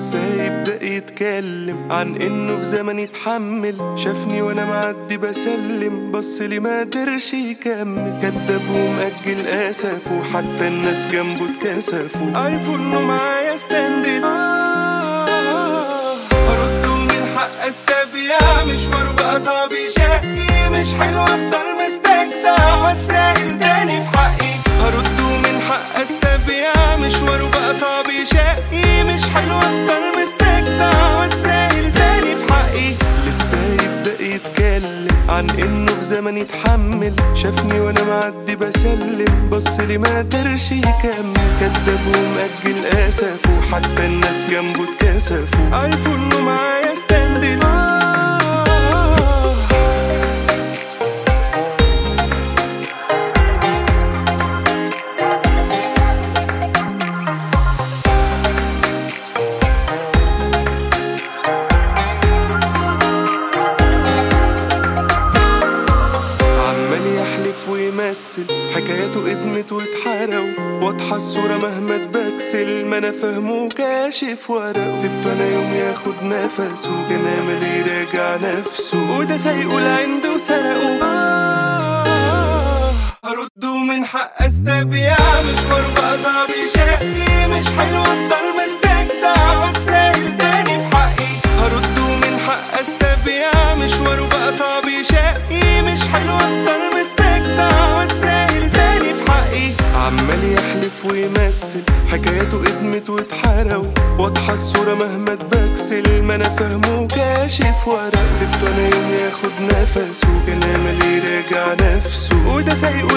لسه يبدأ يتكلم عن انه في زمن يتحمل شافني وانا معدي بسلم بص لي ما قدرش يكمل كدب ومأجل اسف وحتى الناس جنبه اتكسفوا عرفوا انه معايا ستاندل برده من حق استبيع مشواره بقى صعب شقي مش حلو افضل مستجدع واتسائل تاني في حقي هرده من حق استبيع مشواره بقى صعب شقي مش حلو افضل مستجدع واتسائل تاني في حقي لسه يبدأ يتكلم عن انه في زمن يتحمل شافني وانا معدي بسلم بص لي ما قدرش يكمل كدب ومأجل اسف وحتى الناس جنبه اتكسفوا عرفوا انه معايا ستاندل عمال يحلف ويمثل حكاياته ادمت واتحرقوا واضحة الصورة مهما اتبكسل ما انا فاهمه كاشف ورقه سبته انا يوم ياخد نفسه كان امل يراجع نفسه وده سايقه لعنده سرقه آه هرده من حق استبيع مشواره بقى صعب شقي مش حلو افضل مستجدع واتسائل تاني في حقي هرده من حق استبيع مشواره بقى صعب شقي مش حلو افضل مستجدع واتسائل تاني في حقي عمال يحلف ويمثل حكاياته ادمت واتحرقوا واضحة الصورة مهما اتبكسل ما انا فاهمه كاشف ورق سبته انا يوم ياخد نفسه كان امل يراجع نفسه وده سايقه